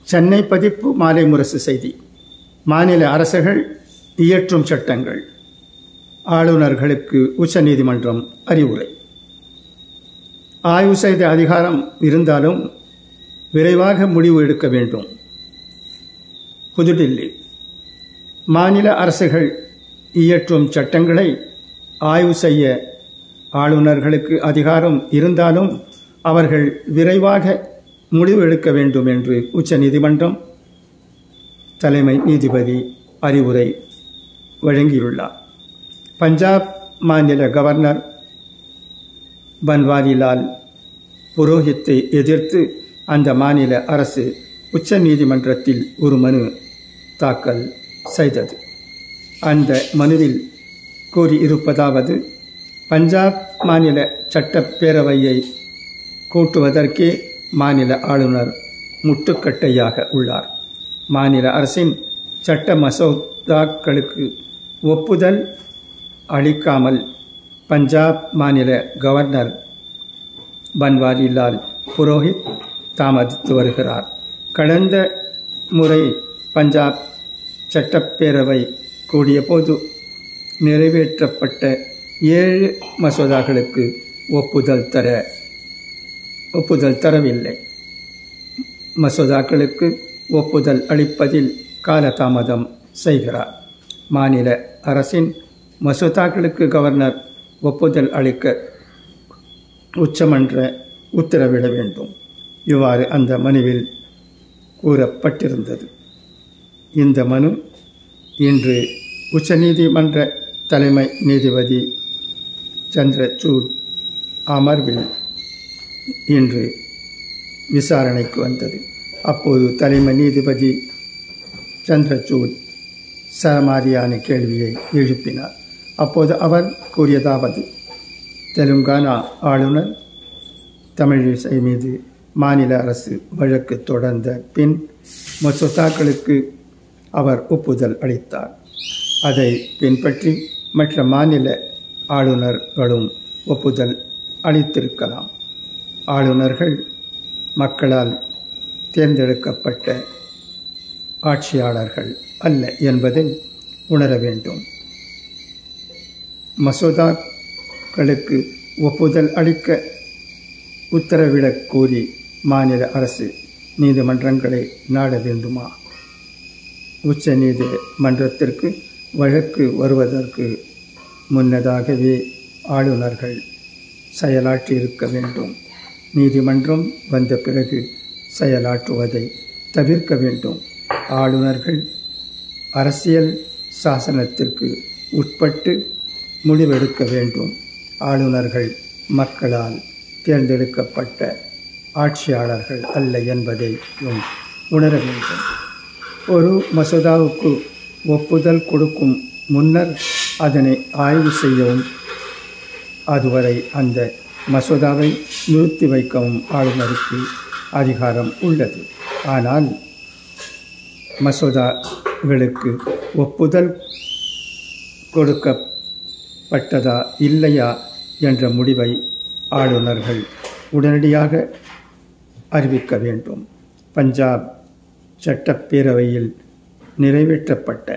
சென்னை பதிப்பு மாலை முரசு செய்தி மாநில அரசுகள் இயற்றும் சட்டங்கள் ஆளுநர்களுக்கு உச்சநீதிமன்றம் அறிவுரை ஆய்வு செய்த அதிகாரம் இருந்தாலும் விரைவாக முடிவு எடுக்க வேண்டும் புதுடில்லி மாநில அரசுகள் இயற்றும் சட்டங்களை ஆய்வு செய்ய ஆளுநர்களுக்கு அதிகாரம் இருந்தாலும் அவர்கள் விரைவாக முடிவு எடுக்க வேண்டும் என்று உச்சநீதிமன்றம் தலைமை நீதிபதி அறிவுரை வழங்கியுள்ளார் பஞ்சாப் மாநில கவர்னர் பன்வாரிலால் புரோஹித்தை எதிர்த்து அந்த மாநில அரசு உச்ச நீதிமன்றத்தில் ஒரு மனு தாக்கல் செய்தது அந்த மனுவில் கூறியிருப்பதாவது பஞ்சாப் மாநில சட்டப்பேரவையை கூட்டுவதற்கே மாநில ஆளுநர் முட்டுக்கட்டையாக உள்ளார் மாநில அரசின் சட்ட மசோதாக்களுக்கு ஒப்புதல் அளிக்காமல் பஞ்சாப் மாநில கவர்னர் பன்வாரிலால் புரோஹித் தாமதித்து வருகிறார் கடந்த முறை பஞ்சாப் சட்டப்பேரவை கூடிய போது நிறைவேற்றப்பட்ட ஏழு மசோதாக்களுக்கு ஒப்புதல் தர ஒப்புதல் தரவில்லை மசோதாக்களுக்கு ஒப்புதல் அளிப்பதில் காலதாமதம் செய்கிறார் மாநில அரசின் மசோதாக்களுக்கு கவர்னர் ஒப்புதல் அளிக்க உச்சமன்ற உத்தரவிட வேண்டும் இவ்வாறு அந்த மனுவில் கூறப்பட்டிருந்தது இந்த மனு இன்று உச்சநீதிமன்ற தலைமை நீதிபதி சந்திரசூட் அமர்வில் இன்று விசாரணைக்கு வந்தது அப்போது தலைமை நீதிபதி சந்திரசூட் சரமாரியான கேள்வியை எழுப்பினார் அப்போது அவர் கூறியதாவது தெலுங்கானா ஆளுநர் தமிழிசை மீது மாநில அரசு வழக்கு தொடர்ந்த பின் மசோதாக்களுக்கு அவர் ஒப்புதல் அளித்தார் அதை பின்பற்றி மற்ற மாநில ஆளுநர்களும் ஒப்புதல் அளித்திருக்கலாம் ஆளுநர்கள் மக்களால் தேர்ந்தெடுக்கப்பட்ட ஆட்சியாளர்கள் அல்ல என்பதை உணர வேண்டும் மசோதாக்களுக்கு ஒப்புதல் அளிக்க உத்தரவிடக் கோரி மாநில அரசு நீதிமன்றங்களை நாட வேண்டுமா உச்ச நீதிமன்றத்திற்கு வழக்கு வருவதற்கு முன்னதாகவே ஆளுநர்கள் செயலாற்றியிருக்க வேண்டும் நீதிமன்றம் வந்த பிறகு செயலாற்றுவதை தவிர்க்க வேண்டும் ஆளுநர்கள் அரசியல் சாசனத்திற்கு உட்பட்டு முடிவெடுக்க வேண்டும் ஆளுநர்கள் மக்களால் தேர்ந்தெடுக்கப்பட்ட ஆட்சியாளர்கள் அல்ல என்பதையும் உணர வேண்டும் ஒரு மசோதாவுக்கு ஒப்புதல் கொடுக்கும் முன்னர் அதனை ஆய்வு செய்யவும் அதுவரை அந்த மசோதாவை நிறுத்தி வைக்கவும் ஆளுநருக்கு அதிகாரம் உள்ளது ஆனால் மசோதாகளுக்கு ஒப்புதல் கொடுக்கப்பட்டதா இல்லையா என்ற முடிவை ஆளுநர்கள் உடனடியாக அறிவிக்க வேண்டும் பஞ்சாப் சட்டப்பேரவையில் நிறைவேற்றப்பட்ட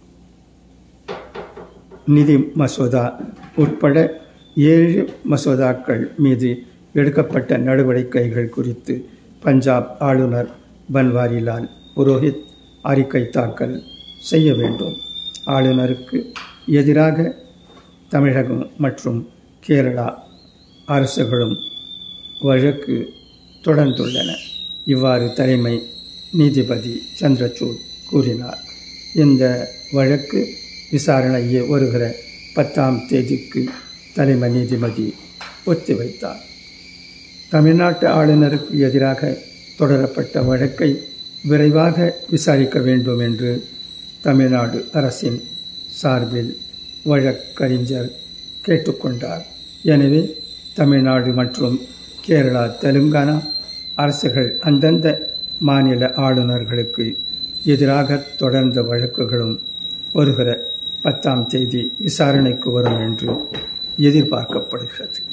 நிதி மசோதா உட்பட ஏழு மசோதாக்கள் மீது எடுக்கப்பட்ட நடவடிக்கைகள் குறித்து பஞ்சாப் ஆளுநர் பன்வாரிலால் புரோஹித் அறிக்கை தாக்கல் செய்ய வேண்டும் ஆளுநருக்கு எதிராக தமிழகம் மற்றும் கேரளா அரசுகளும் வழக்கு தொடர்ந்துள்ளன இவ்வாறு தலைமை நீதிபதி சந்திரசூட் கூறினார் இந்த வழக்கு விசாரணையை வருகிற பத்தாம் தேதிக்கு தலைமை நீதிபதி ஒத்திவைத்தார் தமிழ்நாட்டு ஆளுநருக்கு எதிராக தொடரப்பட்ட வழக்கை விரைவாக விசாரிக்க வேண்டும் என்று தமிழ்நாடு அரசின் சார்பில் வழக்கறிஞர் கேட்டுக்கொண்டார் எனவே தமிழ்நாடு மற்றும் கேரளா தெலுங்கானா அரசுகள் அந்தந்த மாநில ஆளுநர்களுக்கு எதிராக தொடர்ந்த வழக்குகளும் வருகிற பத்தாம் தேதி விசாரணைக்கு வரும் என்று எதிர்பார்க்கப்படுகிறது